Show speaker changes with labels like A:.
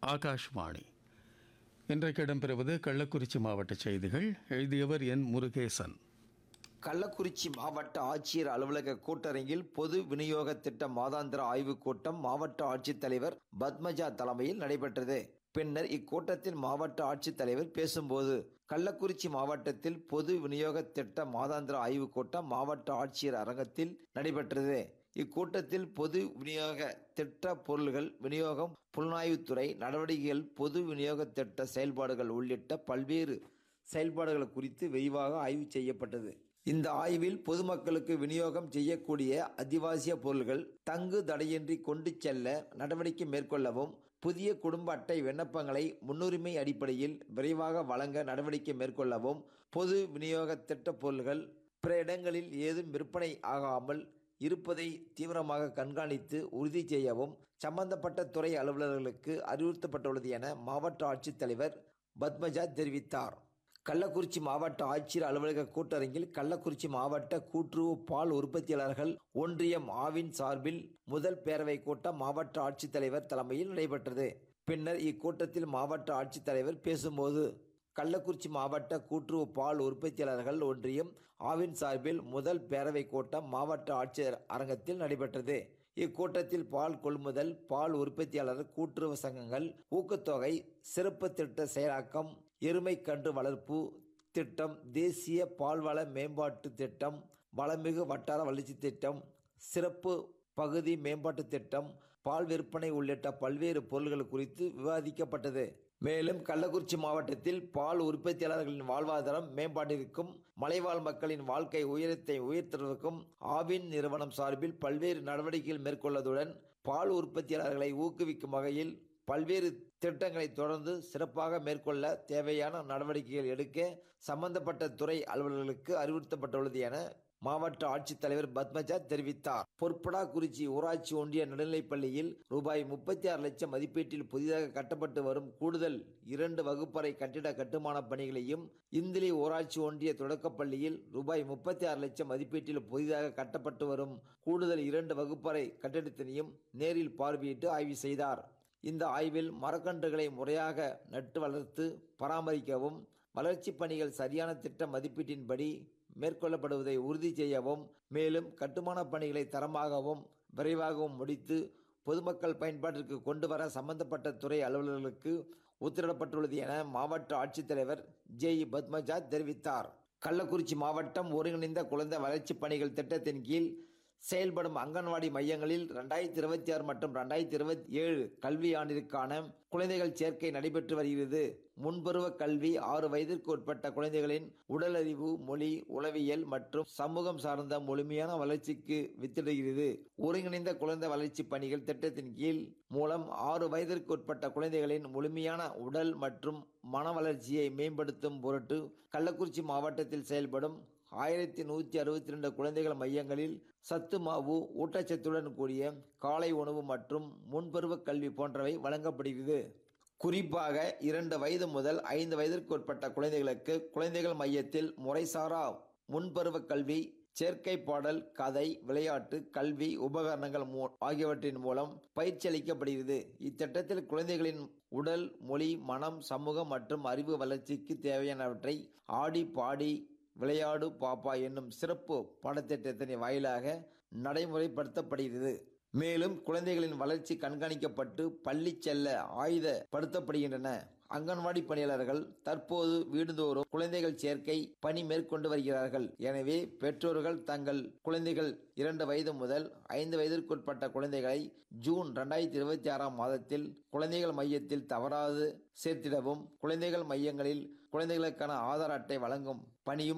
A: ஆகாஷ்வாணி இன்றைக்கு இடம்பெறுவது கள்ளக்குறிச்சி மாவட்ட செய்திகள் எழுதியவர் என் முருகேசன்
B: கள்ளக்குறிச்சி மாவட்ட ஆட்சியர் அலுவலக கூட்டரங்கில் பொது விநியோக திட்ட மாதாந்திர ஆய்வுக் கூட்டம் மாவட்ட ஆட்சித்தலைவர் பத்மஜா தலைமையில் நடைபெற்றது பின்னர் இக்கூட்டத்தில் மாவட்ட ஆட்சித்தலைவர் பேசும்போது கள்ளக்குறிச்சி மாவட்டத்தில் பொது விநியோக திட்ட மாதாந்திர ஆய்வுக் கூட்டம் மாவட்ட ஆட்சியர் அரங்கத்தில் நடைபெற்றது இக்கூட்டத்தில் பொது விநியோக திட்ட பொருள்கள் விநியோகம் புலனாய்வுத்துறை நடவடிக்கைகள் பொது விநியோக திட்ட செயல்பாடுகள் உள்ளிட்ட பல்வேறு செயல்பாடுகள் குறித்து விரிவாக ஆய்வு செய்யப்பட்டது இந்த ஆய்வில் பொதுமக்களுக்கு விநியோகம் செய்யக்கூடிய அத்தியாவசிய பொருள்கள் தங்கு தடையின்றி கொண்டு செல்ல நடவடிக்கை மேற்கொள்ளவும் புதிய குடும்ப அட்டை விண்ணப்பங்களை முன்னுரிமை அடிப்படையில் விரைவாக வழங்க நடவடிக்கை மேற்கொள்ளவும் பொது விநியோக திட்ட பொருள்கள் பிற இடங்களில் ஏதும் விற்பனை ஆகாமல் இருப்பதை தீவிரமாக கண்காணித்து உறுதி செய்யவும் சம்பந்தப்பட்ட துறை அலுவலர்களுக்கு அறிவுறுத்தப்பட்டுள்ளது என மாவட்ட ஆட்சித்தலைவர் பத்மஜா தெரிவித்தார் கள்ளக்குறிச்சி மாவட்ட ஆட்சியர் அலுவலக கூட்டரங்கில் கள்ளக்குறிச்சி மாவட்ட கூட்டுறவு பால் உற்பத்தியாளர்கள் ஒன்றியம் ஆவின் சார்பில் முதல் பேரவை கூட்டம் மாவட்ட ஆட்சித்தலைவர் தலைமையில் நடைபெற்றது பின்னர் இக்கூட்டத்தில் மாவட்ட ஆட்சித்தலைவர் பேசும்போது கள்ளக்குறிச்சி மாவட்ட கூட்டுறவு பால் உற்பத்தியாளர்கள் ஒன்றியம் ஆவின் சார்பில் முதல் பேரவை கூட்டம் மாவட்ட ஆட்சியர் அரங்கத்தில் நடைபெற்றது இக்கூட்டத்தில் பால் கொள்முதல் பால் உற்பத்தியாளர் கூட்டுறவு சங்கங்கள் ஊக்கத்தொகை சிறப்பு திட்ட செயலாக்கம் எருமை கன்று வளர்ப்பு திட்டம் தேசிய பால்வள மேம்பாட்டு திட்டம் வளமிகு வட்டார வளர்ச்சி திட்டம் சிறப்பு பகுதி மேம்பாட்டு திட்டம் பால் விற்பனை உள்ளிட்ட பல்வேறு பொருள்கள் குறித்து விவாதிக்கப்பட்டது மேலும் கள்ளக்குறிச்சி மாவட்டத்தில் பால் உற்பத்தியாளர்களின் வாழ்வாதாரம் மேம்பாட்டிற்கும் மலைவாழ் மக்களின் வாழ்க்கை உயரத்தை உயர்த்துவதற்கும் ஆவின் நிறுவனம் சார்பில் பல்வேறு நடவடிக்கைகள் மேற்கொள்வதுடன் பால் உற்பத்தியாளர்களை ஊக்குவிக்கும் வகையில் பல்வேறு திட்டங்களை தொடர்ந்து சிறப்பாக மேற்கொள்ள தேவையான நடவடிக்கைகள் எடுக்க சம்பந்தப்பட்ட துறை அலுவலர்களுக்கு அறிவுறுத்தப்பட்டுள்ளது என மாவட்ட ஆட்சித்தலைவர் பத்மஜா தெரிவித்தார் பொற்படா குறிச்சி ஊராட்சி ஒன்றிய நடுநிலைப்பள்ளியில் ரூபாய் முப்பத்தி ஆறு லட்சம் மதிப்பீட்டில் புதிதாக கட்டப்பட்டு வரும் கூடுதல் இரண்டு வகுப்பறை கட்டிட கட்டுமான பணிகளையும் இந்திலி ஊராட்சி ஒன்றிய தொடக்கப்பள்ளியில் ரூபாய் முப்பத்தி ஆறு லட்சம் மதிப்பீட்டில் புதிதாக கட்டப்பட்டு வரும் கூடுதல் இரண்டு வகுப்பறை கட்டிடத்தினையும் நேரில் பார்வையிட்டு ஆய்வு செய்தார் இந்த ஆய்வில் மரக்கன்றுகளை முறையாக நட்டு வளர்த்து பராமரிக்கவும் வளர்ச்சி பணிகள் சரியான திட்ட மதிப்பீட்டின்படி மேற்கொள்ளப்படுவதை உறுதி செய்யவும் மேலும் கட்டுமான பணிகளை தரமாகவும் விரைவாகவும் முடித்து பொதுமக்கள் பயன்பாட்டிற்கு கொண்டு வர சம்பந்தப்பட்ட துறை அலுவலர்களுக்கு உத்தரவிடப்பட்டுள்ளது என மாவட்ட ஆட்சித்தலைவர் ஜே இ பத்மஜா தெரிவித்தார் கள்ளக்குறிச்சி மாவட்டம் ஒருங்கிணைந்த குழந்தை வளர்ச்சி பணிகள் திட்டத்தின் கீழ் செயல்படும் அங்கன்வாடி மையங்களில் ரெண்டாயிரத்தி இருபத்தி ஆறு மற்றும் ரெண்டாயிரத்தி இருபத்தி ஏழு கல்வி ஆண்டிற்கான குழந்தைகள் சேர்க்கை நடைபெற்று வருகிறது முன்பருவ கல்வி ஆறு வயதிற்கு உட்பட்ட குழந்தைகளின் உடலறிவு மொழி உளவியல் மற்றும் சமூகம் சார்ந்த முழுமையான வளர்ச்சிக்கு வித்திடுகிறது ஒருங்கிணைந்த குழந்தை வளர்ச்சி பணிகள் திட்டத்தின் கீழ் மூலம் ஆறு வயதிற்கு உட்பட்ட குழந்தைகளின் முழுமையான உடல் மற்றும் மன வளர்ச்சியை மேம்படுத்தும் பொருட்டு கள்ளக்குறிச்சி மாவட்டத்தில் செயல்படும் ஆயிரத்தி நூற்றி அறுபத்தி ரெண்டு குழந்தைகள் மையங்களில் சத்து மாவு ஊட்டச்சத்துடன் கூடிய காலை உணவு மற்றும் முன்பருவ கல்வி போன்றவை வழங்கப்படுகிறது குறிப்பாக இரண்டு வயது முதல் ஐந்து வயதிற்கு உட்பட்ட குழந்தைகளுக்கு குழந்தைகள் மையத்தில் முறைசாரா முன்பருவ கல்வி சேர்க்கை பாடல் கதை விளையாட்டு கல்வி உபகரணங்கள் மூ ஆகியவற்றின் மூலம் பயிற்சி அளிக்கப்படுகிறது இத்திட்டத்தில் குழந்தைகளின் உடல் மொழி மனம் சமூகம் மற்றும் அறிவு வளர்ச்சிக்கு தேவையானவற்றை ஆடி பாடி விளையாடு பாப்பா என்னும் சிறப்பு பாடத்திட்டத்தின் வாயிலாக நடைமுறைப்படுத்தப்படுகிறது மேலும் குழந்தைகளின் வளர்ச்சி கண்காணிக்கப்பட்டு பள்ளி செல்ல ஆயுதப்படுத்தப்படுகின்றன அங்கன்வாடி பணியாளர்கள் தற்போது வீடுதோறும் குழந்தைகள் சேர்க்கை பணி மேற்கொண்டு வருகிறார்கள் எனவே பெற்றோர்கள் தங்கள் குழந்தைகள் இரண்டு வயது முதல் ஐந்து வயதிற்குட்பட்ட குழந்தைகளை ஜூன் இரண்டாயிரத்தி இருபத்தி ஆறாம் மாதத்தில் குழந்தைகள் மையத்தில் தவறாது சேர்த்திடவும் குழந்தைகள் மையங்களில் குழந்தைகளுக்கான ஆதார் அட்டை வழங்கும் பணியும்